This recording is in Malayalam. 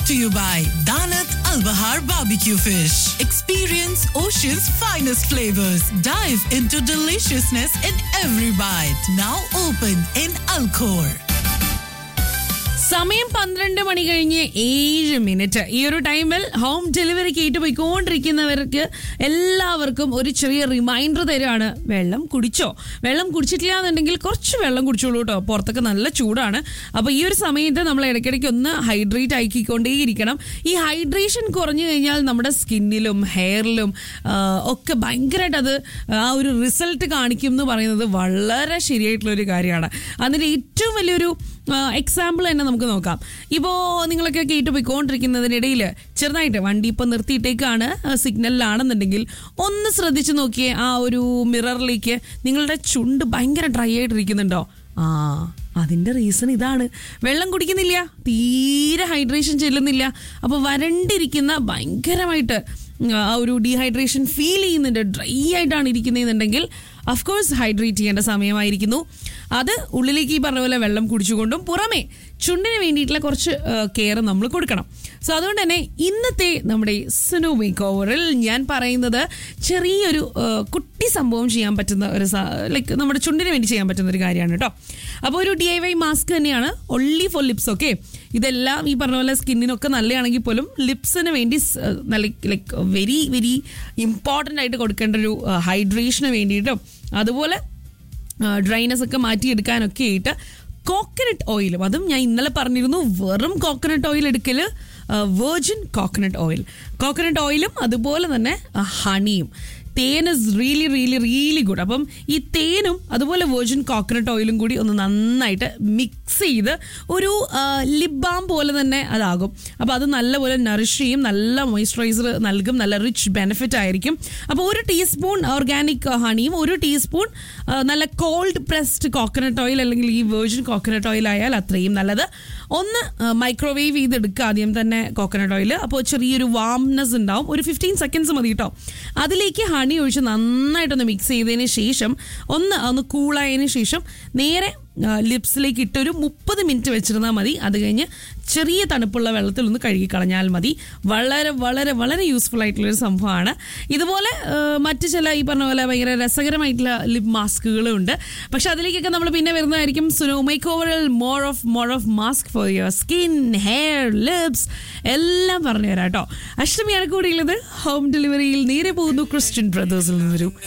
to you by Danat Al Bahar Barbecue Fish. Experience Ocean's finest flavors. Dive into deliciousness in every bite. Now open in Alcor. സമയം പന്ത്രണ്ട് മണി കഴിഞ്ഞ് ഏഴ് മിനിറ്റ് ഈ ഒരു ടൈമിൽ ഹോം ഡെലിവറി കേട്ട് പോയിക്കൊണ്ടിരിക്കുന്നവർക്ക് എല്ലാവർക്കും ഒരു ചെറിയ റിമൈൻഡർ തരുവാണ് വെള്ളം കുടിച്ചോ വെള്ളം കുടിച്ചിട്ടില്ല എന്നുണ്ടെങ്കിൽ കുറച്ച് വെള്ളം കുടിച്ചോളൂ കേട്ടോ പുറത്തൊക്കെ നല്ല ചൂടാണ് അപ്പോൾ ഈ ഒരു സമയത്ത് നമ്മൾ ഇടയ്ക്കിടയ്ക്ക് ഒന്ന് ഹൈഡ്രേറ്റ് ആക്കിക്കൊണ്ടേയിരിക്കണം ഈ ഹൈഡ്രേഷൻ കുറഞ്ഞു കഴിഞ്ഞാൽ നമ്മുടെ സ്കിന്നിലും ഹെയറിലും ഒക്കെ ഭയങ്കരമായിട്ട് അത് ആ ഒരു റിസൾട്ട് കാണിക്കും എന്ന് പറയുന്നത് വളരെ ശരിയായിട്ടുള്ള ഒരു കാര്യമാണ് അതിൻ്റെ ഏറ്റവും വലിയൊരു എക്സാമ്പിൾ തന്നെ നമുക്ക് നോക്കാം ഇപ്പോൾ നിങ്ങളൊക്കെ കേട്ട് പോയിക്കൊണ്ടിരിക്കുന്നതിനിടയിൽ ചെറുതായിട്ട് വണ്ടി ഇപ്പം നിർത്തിയിട്ടേക്കാണ് സിഗ്നലിലാണെന്നുണ്ടെങ്കിൽ ഒന്ന് ശ്രദ്ധിച്ച് നോക്കിയേ ആ ഒരു മിററിലേക്ക് നിങ്ങളുടെ ചുണ്ട് ഭയങ്കര ഡ്രൈ ആയിട്ടിരിക്കുന്നുണ്ടോ ആ അതിൻ്റെ റീസൺ ഇതാണ് വെള്ളം കുടിക്കുന്നില്ല തീരെ ഹൈഡ്രേഷൻ ചെല്ലുന്നില്ല അപ്പോൾ വരണ്ടിരിക്കുന്ന ഭയങ്കരമായിട്ട് ആ ഒരു ഡീഹൈഡ്രേഷൻ ഫീൽ ചെയ്യുന്നുണ്ട് ഡ്രൈ ആയിട്ടാണ് ഇരിക്കുന്നതെന്നുണ്ടെങ്കിൽ അഫ്കോഴ്സ് ഹൈഡ്രേറ്റ് ചെയ്യേണ്ട സമയമായിരിക്കുന്നു അത് ഉള്ളിലേക്ക് ഈ പറഞ്ഞ പോലെ വെള്ളം കുടിച്ചുകൊണ്ടും പുറമേ ചുണ്ടിന് വേണ്ടിയിട്ടുള്ള കുറച്ച് കെയർ നമ്മൾ കൊടുക്കണം സോ അതുകൊണ്ട് തന്നെ ഇന്നത്തെ നമ്മുടെ സിനോ മേക്ക് ഓവറിൽ ഞാൻ പറയുന്നത് ചെറിയൊരു ആ, കുട്ടി സംഭവം ചെയ്യാൻ പറ്റുന്ന ഒരു ലൈക്ക് നമ്മുടെ ചുണ്ടിന് വേണ്ടി ചെയ്യാൻ പറ്റുന്ന ഒരു കാര്യമാണ് കേട്ടോ അപ്പോൾ ഒരു ഡി ഐ വൈ മാസ്ക് തന്നെയാണ് ഒൺലി ഫോർ ലിപ്സ് ഓക്കെ ഇതെല്ലാം ഈ പറഞ്ഞ പോലെ സ്കിന്നിനൊക്കെ നല്ലതാണെങ്കിൽ പോലും ലിപ്സിന് വേണ്ടി ലൈക്ക് വെരി വെരി ഇമ്പോർട്ടൻ്റ് ആയിട്ട് കൊടുക്കേണ്ട ഒരു ഹൈഡ്രേഷന് വേണ്ടിയിട്ടും അതുപോലെ ഡ്രൈനസ് ഒക്കെ മാറ്റിയെടുക്കാനൊക്കെ ആയിട്ട് കോക്കനട്ട് ഓയിലും അതും ഞാൻ ഇന്നലെ പറഞ്ഞിരുന്നു വെറും കോക്കനട്ട് ഓയിൽ എടുക്കൽ വെർജിൻ കോക്കനട്ട് ഓയിൽ കോക്കനട്ട് ഓയിലും അതുപോലെ തന്നെ ഹണിയും തേൻ is really really really good അപ്പം ഈ തേനും അതുപോലെ വെർജിൻ കോക്കനട്ട് ഓയിലും കൂടി ഒന്ന് നന്നായിട്ട് മിക്സ് ചെയ്ത് ഒരു ലിപ് ബാം പോലെ തന്നെ അതാകും അപ്പോൾ അത് നല്ലപോലെ നറിഷ് ചെയ്യും നല്ല മോയ്സ്ചറൈസർ നൽകും നല്ല റിച്ച് ബെനിഫിറ്റ് ആയിരിക്കും അപ്പോൾ ഒരു ടീസ്പൂൺ ഓർഗാനിക് ഹണിയും ഒരു ടീസ്പൂൺ നല്ല കോൾഡ് പ്രസ്ഡ് കോക്കനട്ട് ഓയിൽ അല്ലെങ്കിൽ ഈ വെർജിൻ കോക്കനട്ട് ഓയിൽ ആയാൽ അത്രയും നല്ലത് ഒന്ന് മൈക്രോവേവ് ചെയ്തെടുക്കുക ആദ്യം തന്നെ കോക്കനട്ട് ഓയിൽ അപ്പോൾ ചെറിയൊരു വാംനെസ് ഉണ്ടാവും ഒരു ഫിഫ്റ്റീൻ സെക്കൻഡ്സ് മതി കേട്ടോ അതിലേക്ക് ഹണി ഒഴിച്ച് നന്നായിട്ടൊന്ന് മിക്സ് ചെയ്തതിന് ശേഷം ഒന്ന് ഒന്ന് കൂളായതിന് ശേഷം നേരെ ലിപ്സിലേക്ക് ഇട്ടൊരു മുപ്പത് മിനിറ്റ് വെച്ചിരുന്നാൽ മതി അത് കഴിഞ്ഞ് ചെറിയ തണുപ്പുള്ള വെള്ളത്തിൽ ഒന്ന് കഴുകി കളഞ്ഞാൽ മതി വളരെ വളരെ വളരെ യൂസ്ഫുൾ ആയിട്ടുള്ളൊരു സംഭവമാണ് ഇതുപോലെ ആ, മറ്റ് ചില ഈ പറഞ്ഞ പോലെ ഭയങ്കര രസകരമായിട്ടുള്ള ലിപ് മാസ്കുകളും ഉണ്ട് പക്ഷെ അതിലേക്കൊക്കെ നമ്മൾ പിന്നെ വരുന്നതായിരിക്കും സുനോ മേക്ക് ഓവറിൽ more of more of mask for your skin hair lips എല്ലാം പറഞ്ഞു തരാം കേട്ടോ അഷ്ടമിയാണ് കൂടിയുള്ളത് ഹോം ഡെലിവറിയിൽ നേരെ പോകുന്നു ക്രിസ്ത്യൻ ബ്രദേഴ്സിൽ നിന്നൊരു